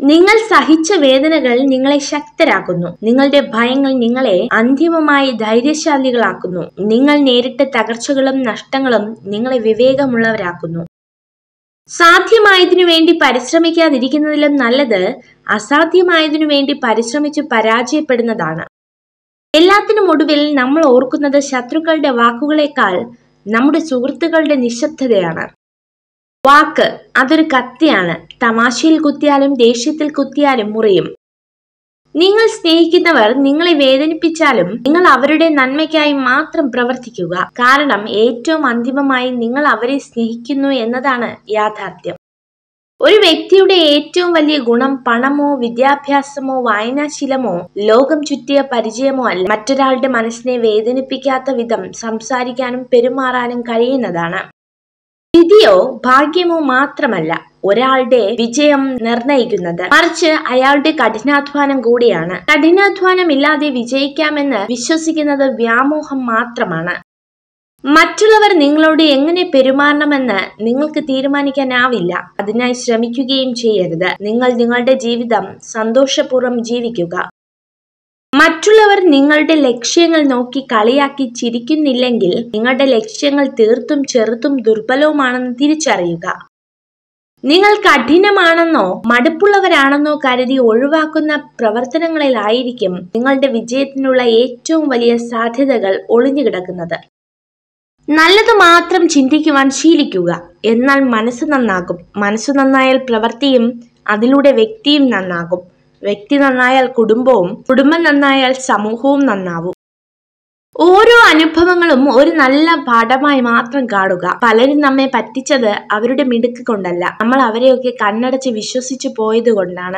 നിങ്ങൾ സഹിച്ച വേദനകൾ നിങ്ങളെ ശക്തരാക്കുന്നു നിങ്ങളുടെ ഭയങ്ങൾ നിങ്ങളെ അന്തിമമായി ധൈര്യശാലികളാക്കുന്നു നിങ്ങൾ നേരിട്ട തകർച്ചകളും നഷ്ടങ്ങളും നിങ്ങളെ വിവേകമുള്ളവരാക്കുന്നു സാധ്യമായതിനു വേണ്ടി പരിശ്രമിക്കാതിരിക്കുന്നതിലും നല്ലത് അസാധ്യമായതിനു വേണ്ടി പരിശ്രമിച്ച് പരാജയപ്പെടുന്നതാണ് എല്ലാത്തിനും ഒടുവിൽ നമ്മൾ ഓർക്കുന്നത് ശത്രുക്കളുടെ വാക്കുകളേക്കാൾ നമ്മുടെ സുഹൃത്തുക്കളുടെ നിശബ്ദതയാണ് വാക്ക് അതൊരു കത്തിയാണ് തമാശയിൽ കുത്തിയാലും ദേഷ്യത്തിൽ കുത്തിയാലും മുറിയും നിങ്ങൾ സ്നേഹിക്കുന്നവർ നിങ്ങളെ വേദനിപ്പിച്ചാലും നിങ്ങൾ അവരുടെ നന്മയ്ക്കായി മാത്രം പ്രവർത്തിക്കുക കാരണം ഏറ്റവും അന്തിമമായി നിങ്ങൾ അവരെ സ്നേഹിക്കുന്നു എന്നതാണ് യാഥാർത്ഥ്യം ഒരു വ്യക്തിയുടെ ഏറ്റവും വലിയ ഗുണം പണമോ വിദ്യാഭ്യാസമോ വായനാശീലമോ ലോകം ചുറ്റിയ പരിചയമോ അല്ല മറ്റൊരാളുടെ മനസ്സിനെ വേദനിപ്പിക്കാത്ത വിധം സംസാരിക്കാനും പെരുമാറാനും കഴിയുന്നതാണ് വിധിയോ ഭാഗ്യമോ മാത്രമല്ല ഒരാളുടെ വിജയം നിർണയിക്കുന്നത് മറിച്ച് അയാളുടെ കഠിനാധ്വാനം കൂടിയാണ് കഠിനാധ്വാനം ഇല്ലാതെ വിജയിക്കാമെന്ന് വിശ്വസിക്കുന്നത് വ്യാമോഹം മാത്രമാണ് മറ്റുള്ളവർ നിങ്ങളോട് എങ്ങനെ പെരുമാറണമെന്ന് നിങ്ങൾക്ക് തീരുമാനിക്കാനാവില്ല അതിനായി ശ്രമിക്കുകയും ചെയ്യരുത് നിങ്ങൾ നിങ്ങളുടെ ജീവിതം സന്തോഷപൂർവ്വം ജീവിക്കുക മറ്റുള്ളവർ നിങ്ങളുടെ ലക്ഷ്യങ്ങൾ നോക്കി കളിയാക്കി ചിരിക്കുന്നില്ലെങ്കിൽ നിങ്ങളുടെ ലക്ഷ്യങ്ങൾ തീർത്തും ചെറുതും ദുർബലവുമാണെന്ന് തിരിച്ചറിയുക നിങ്ങൾ കഠിനമാണെന്നോ മടുപ്പുള്ളവരാണെന്നോ കരുതി ഒഴിവാക്കുന്ന പ്രവർത്തനങ്ങളിലായിരിക്കും നിങ്ങളുടെ വിജയത്തിനുള്ള ഏറ്റവും വലിയ സാധ്യതകൾ ഒളിഞ്ഞുകിടക്കുന്നത് നല്ലത് മാത്രം ചിന്തിക്കുവാൻ ശീലിക്കുക എന്നാൽ മനസ്സ് നന്നാകും മനസ്സ് നന്നായാൽ പ്രവൃത്തിയും അതിലൂടെ വ്യക്തിയും നന്നാകും വ്യക്തി നന്നായാൽ കുടുംബവും കുടുംബം നന്നായാൽ സമൂഹവും നന്നാവും ഓരോ അനുഭവങ്ങളും ഒരു നല്ല പാഠമായി മാത്രം കാണുക പലരും നമ്മെ പറ്റിച്ചത് അവരുടെ മിടുക്ക് കൊണ്ടല്ല നമ്മൾ അവരെയൊക്കെ കണ്ണടച്ച് വിശ്വസിച്ചു പോയത് കൊണ്ടാണ്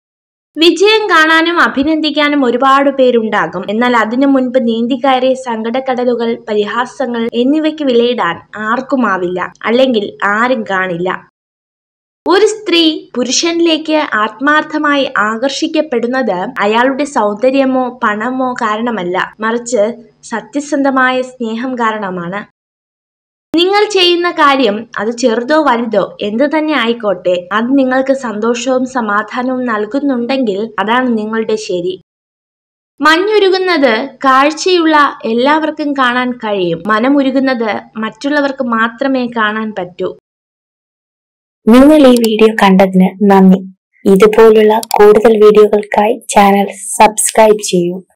വിജയം കാണാനും അഭിനന്ദിക്കാനും ഒരുപാട് പേരുണ്ടാകും എന്നാൽ അതിനു മുൻപ് നീന്തിക്കയറിയ സങ്കടക്കടലുകൾ പരിഹാസങ്ങൾ എന്നിവയ്ക്ക് വിലയിടാൻ ആർക്കുമാവില്ല അല്ലെങ്കിൽ ആരും കാണില്ല ഒരു സ്ത്രീ പുരുഷനിലേക്ക് ആത്മാർത്ഥമായി ആകർഷിക്കപ്പെടുന്നത് അയാളുടെ സൗന്ദര്യമോ പണമോ കാരണമല്ല മറിച്ച് സത്യസന്ധമായ സ്നേഹം കാരണമാണ് നിങ്ങൾ ചെയ്യുന്ന കാര്യം അത് ചെറുതോ വലുതോ എന്തു തന്നെ ആയിക്കോട്ടെ അത് നിങ്ങൾക്ക് സന്തോഷവും സമാധാനവും നൽകുന്നുണ്ടെങ്കിൽ അതാണ് നിങ്ങളുടെ ശരി മഞ്ഞുരുകുന്നത് കാഴ്ചയുള്ള എല്ലാവർക്കും കാണാൻ കഴിയും മനമുരുകുന്നത് മറ്റുള്ളവർക്ക് മാത്രമേ കാണാൻ പറ്റൂ നിങ്ങൾ ഈ വീഡിയോ കണ്ടതിന് നന്ദി ഇതുപോലുള്ള കൂടുതൽ വീഡിയോകൾക്കായി ചാനൽ സബ്സ്ക്രൈബ് ചെയ്യൂ